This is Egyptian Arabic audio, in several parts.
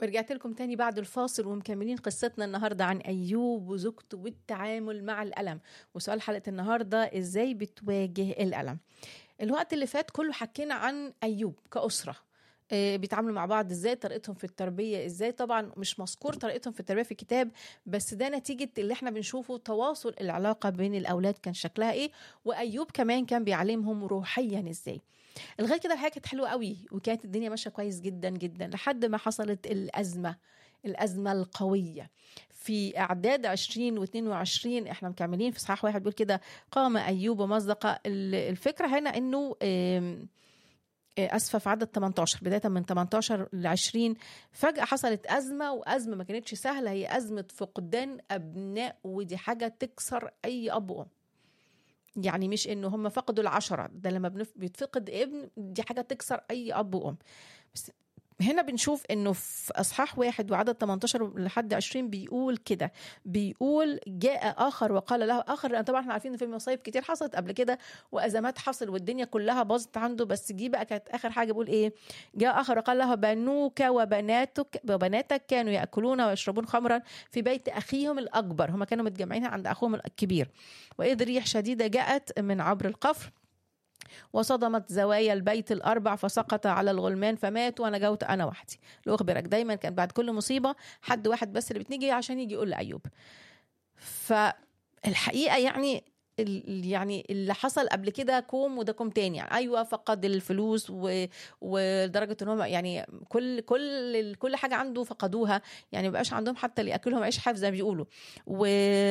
ورجعت لكم تاني بعد الفاصل ومكملين قصتنا النهاردة عن أيوب وزوجته والتعامل مع الألم وسؤال حلقة النهاردة إزاي بتواجه الألم الوقت اللي فات كله حكينا عن أيوب كأسرة آه، بيتعاملوا مع بعض ازاي طريقتهم في التربيه ازاي طبعا مش مذكور طريقتهم في التربيه في الكتاب بس ده نتيجه اللي احنا بنشوفه تواصل العلاقه بين الاولاد كان شكلها ايه وايوب كمان كان بيعلمهم روحيا ازاي لغايه كده الحياه كانت حلوه قوي وكانت الدنيا ماشيه كويس جدا جدا لحد ما حصلت الازمه الأزمة القوية في أعداد 20 و22 إحنا مكملين في صحاح واحد بيقول كده قام أيوب ومزق ال- الفكرة هنا إنه آم، آه، اسفه في عدد 18 بدايه من 18 ل 20 فجاه حصلت ازمه وازمه ما كانتش سهله هي ازمه فقدان ابناء ودي حاجه تكسر اي اب وام يعني مش انه هم فقدوا العشرة ده لما بنف- بيتفقد ابن دي حاجه تكسر اي اب وام بس هنا بنشوف انه في اصحاح واحد وعدد 18 لحد 20 بيقول كده بيقول جاء اخر وقال له اخر طبعا احنا عارفين ان في مصايب كتير حصلت قبل كده وازمات حصل والدنيا كلها باظت عنده بس جه بقى كانت اخر حاجه بيقول ايه جاء اخر وقال له بنوك وبناتك وبناتك كانوا ياكلون ويشربون خمرا في بيت اخيهم الاكبر هم كانوا متجمعين عند اخوهم الكبير واذ ريح شديده جاءت من عبر القفر وصدمت زوايا البيت الأربع فسقط على الغلمان فماتوا ونجوت أنا وحدي لأخبرك دايما كان بعد كل مصيبة حد واحد بس اللي بتنيجي عشان يجي يقول لأيوب فالحقيقة يعني ال- يعني اللي حصل قبل كده كوم وده كوم تاني يعني ايوه فقد الفلوس و... ولدرجه ان هم يعني كل كل كل حاجه عنده فقدوها يعني مبقاش عندهم حتى اللي ياكلهم عيش حاف زي ما بيقولوا و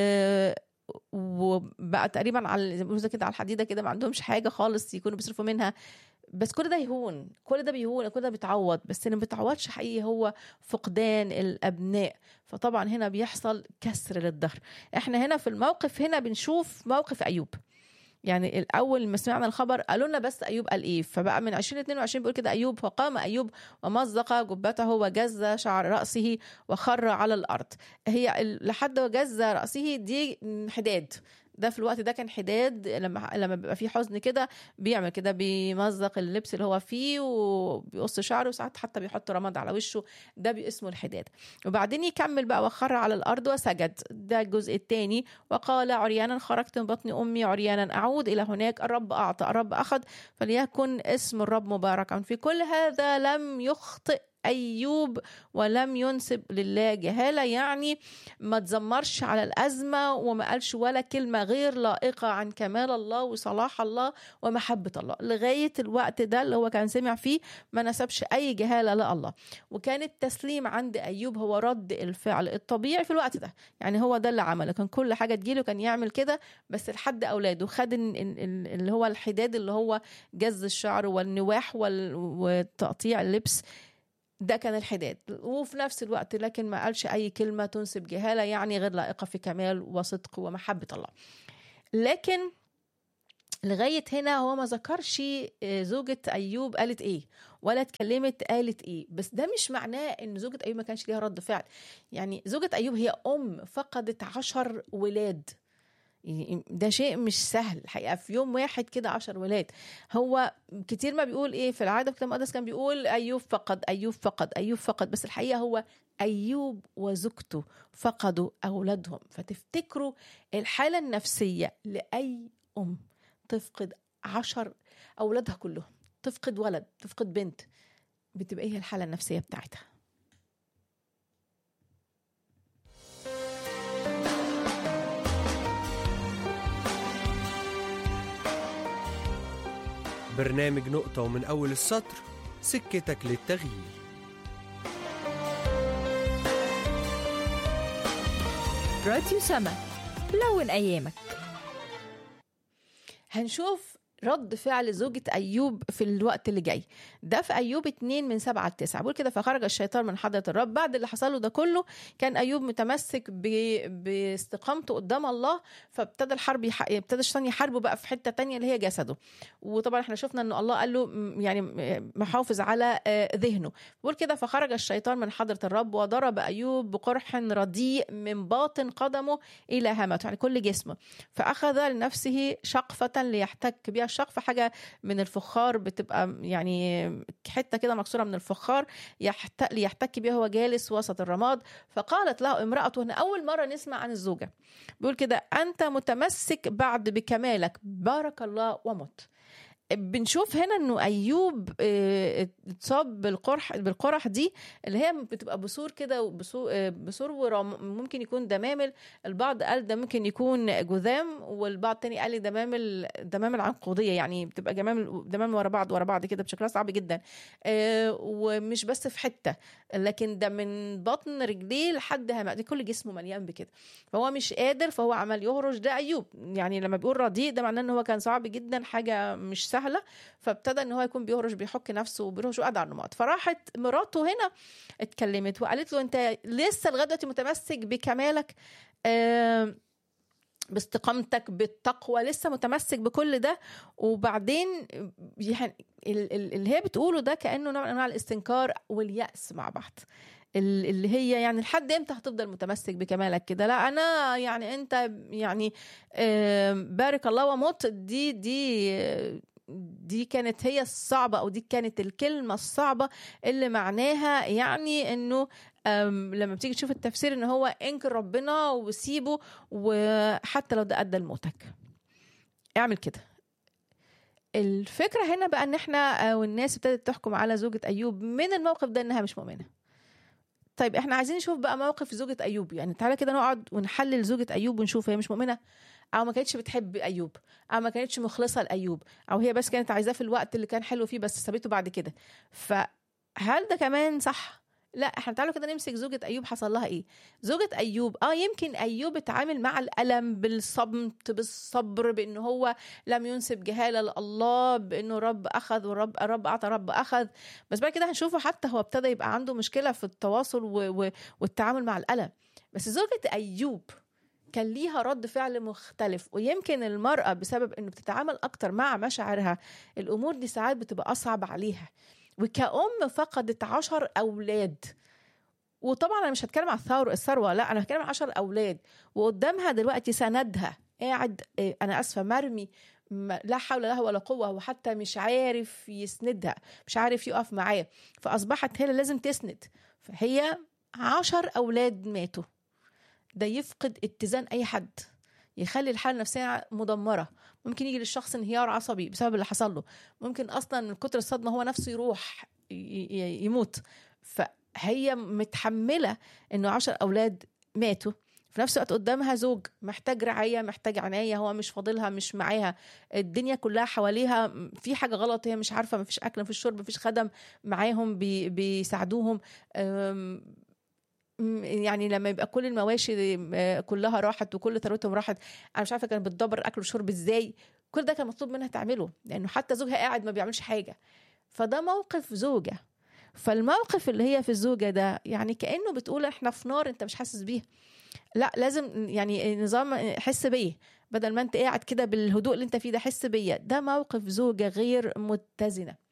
وبقى تقريبا على زي ما بيقولوا كده على الحديده كده ما عندهمش حاجه خالص يكونوا بيصرفوا منها بس كل ده يهون كل ده بيهون كل ده بيتعوض بس اللي ما بيتعوضش حقيقي هو فقدان الابناء فطبعا هنا بيحصل كسر للظهر احنا هنا في الموقف هنا بنشوف موقف ايوب يعني الاول ما سمعنا الخبر قالوا لنا بس ايوب قال ايه فبقى من 2022 بيقول كده ايوب فقام ايوب ومزق جبته وجز شعر راسه وخر على الارض هي ال- لحد وجز راسه دي حداد ده في الوقت ده كان حداد لما لما بيبقى فيه حزن كده بيعمل كده بيمزق اللبس اللي هو فيه وبيقص شعره وساعات حتى بيحط رماد على وشه ده بي- اسمه الحداد وبعدين يكمل بقى وخر على الارض وسجد ده الجزء الثاني وقال عريانا خرجت من بطن امي عريانا اعود الى هناك الرب اعطى الرب اخذ فليكن اسم الرب مباركا في كل هذا لم يخطئ ايوب ولم ينسب لله جهاله يعني ما تزمرش على الازمه وما قالش ولا كلمه غير لائقه عن كمال الله وصلاح الله ومحبه الله لغايه الوقت ده اللي هو كان سمع فيه ما نسبش اي جهاله لله وكان التسليم عند ايوب هو رد الفعل الطبيعي في الوقت ده يعني هو ده اللي عمله كان كل حاجه تجيله كان يعمل كده بس لحد اولاده خد ال- ال- ال- اللي هو الحداد اللي هو جز الشعر والنواح وال- وتقطيع اللبس ده كان الحداد وفي نفس الوقت لكن ما قالش اي كلمه تنسب جهاله يعني غير لائقه في كمال وصدق ومحبه الله لكن لغايه هنا هو ما ذكرش آه، زوجة ايوب قالت ايه ولا اتكلمت قالت ايه بس ده مش معناه ان زوجة ايوب ما كانش ليها رد فعل يعني زوجة ايوب هي ام فقدت عشر ولاد يعني ده شيء مش سهل الحقيقه في يوم واحد كده عشر ولاد هو كتير ما بيقول ايه في العاده في الكتاب المقدس كان بيقول ايوب فقد ايوب فقد ايوب فقد بس الحقيقه هو ايوب وزوجته فقدوا اولادهم فتفتكروا الحاله النفسيه لاي ام تفقد عشر اولادها كلهم تفقد ولد تفقد بنت بتبقى هي الحاله النفسيه بتاعتها برنامج نقطة ومن أول السطر سكتك للتغيير راديو سما لون أيامك هنشوف رد فعل زوجة أيوب في الوقت اللي جاي ده في أيوب 2 من 7 ل 9 بيقول كده فخرج الشيطان من حضرة الرب بعد اللي حصل له ده كله كان أيوب متمسك ب... باستقامته قدام الله فابتدى الحرب يح... ابتدى الشيطان يحاربه بقى في حتة تانية اللي هي جسده وطبعا احنا شفنا انه الله قال له م- يعني م- محافظ على آه، ذهنه بيقول كده فخرج الشيطان من حضرة الرب وضرب أيوب بقرح رديء من باطن قدمه إلى هامته يعني كل جسمه فأخذ لنفسه شقفة ليحتك بها الشقف حاجه من الفخار بتبقى يعني حته كده مكسوره من الفخار يحت... ليحتك بها هو جالس وسط الرماد فقالت له امرأته هنا أول مرة نسمع عن الزوجة بيقول كده أنت متمسك بعد بكمالك بارك الله ومت بنشوف هنا انه ايوب آه، اتصاب بالقرح بالقرح دي اللي هي بتبقى بثور كده وبثور- آه، بثور ورم ممكن يكون دمامل البعض قال ده ممكن يكون جذام والبعض تاني قال لي دمامل دمامل عنقوديه يعني بتبقى جمامل دمامل ورا بعض ورا بعض كده بشكلها صعب جدا آه، ومش بس في حته لكن ده من بطن رجليه لحد هما دي كل جسمه مليان بكده فهو مش قادر فهو عمل يهرش ده ايوب يعني لما بيقول رديء ده معناه ان هو كان صعب جدا حاجه مش سهله فابتدى ان هو يكون بيهرش بيحك نفسه وبيهرش وقعد على النمط فراحت مراته هنا اتكلمت وقالت له انت لسه لغايه دلوقتي متمسك بكمالك آم، باستقامتك بالتقوى لسه متمسك بكل ده وبعدين يعني ال- ال- اللي هي بتقوله ده كانه نوع من انواع الاستنكار واليأس مع بعض ال- اللي هي يعني لحد امتى هتفضل متمسك بكمالك كده لا انا يعني انت يعني آم، بارك الله ومت دي دي دي كانت هي الصعبة أو دي كانت الكلمة الصعبة اللي معناها يعني إنه أم، لما بتيجي تشوف التفسير إن هو انكر ربنا وسيبه وحتى لو ده أدى لموتك اعمل كده الفكرة هنا بقى إن إحنا أو الناس ابتدت تحكم على زوجة أيوب من الموقف ده إنها مش مؤمنة طيب احنا عايزين نشوف بقى موقف زوجة أيوب يعني تعالى كده نقعد ونحلل زوجة أيوب ونشوف هي مش مؤمنة أو ما كانتش بتحب أيوب أو ما كانتش مخلصة لأيوب أو هي بس كانت عايزاه في الوقت اللي كان حلو فيه بس سابته بعد كده فهل ده كمان صح؟ لا احنا تعالوا كده نمسك زوجة أيوب حصل لها ايه زوجة أيوب اه يمكن أيوب اتعامل مع الألم بالصمت بالصبر بأنه هو لم ينسب جهالة لله بأنه رب أخذ ورب رب أعطى رب أخذ بس بعد كده هنشوفه حتى هو ابتدى يبقى عنده مشكلة في التواصل و... و... والتعامل مع الألم بس زوجة أيوب كان ليها رد فعل مختلف ويمكن المرأة بسبب انه بتتعامل اكتر مع مشاعرها الامور دي ساعات بتبقى اصعب عليها وكأم فقدت عشر اولاد وطبعا انا مش هتكلم على الثور الثروه لا انا هتكلم على عشر اولاد وقدامها دلوقتي سندها قاعد آه، انا اسفه مرمي م- لا حول له ولا قوه هو حتى مش عارف يسندها مش عارف يقف معاه فاصبحت هي اللي لازم تسند فهي عشر اولاد ماتوا ده يفقد اتزان اي حد يخلي الحاله النفسيه مدمره ممكن يجي للشخص انهيار عصبي بسبب اللي حصل له ممكن اصلا من كتر الصدمه هو نفسه يروح ي- ي- يموت فهي متحمله انه عشر اولاد ماتوا في نفس الوقت قدامها زوج محتاج رعايه محتاج عنايه هو مش فاضلها مش معاها الدنيا كلها حواليها في حاجه غلط هي مش عارفه مفيش اكل مفيش شرب مفيش خدم معاهم بي بيساعدوهم أم، م- يعني لما يبقى كل المواشي آه، كلها راحت وكل ثروتهم راحت انا مش عارفه كانت بتدبر اكل وشرب ازاي كل ده كان مطلوب منها تعمله لانه حتى زوجها قاعد ما بيعملش حاجه فده موقف زوجه فالموقف اللي هي في الزوجه ده يعني كانه بتقول احنا في نار انت مش حاسس بيها لا لازم يعني نظام حس بيا بدل ما انت قاعد كده بالهدوء اللي انت فيه ده حس بيا ده موقف زوجه غير متزنه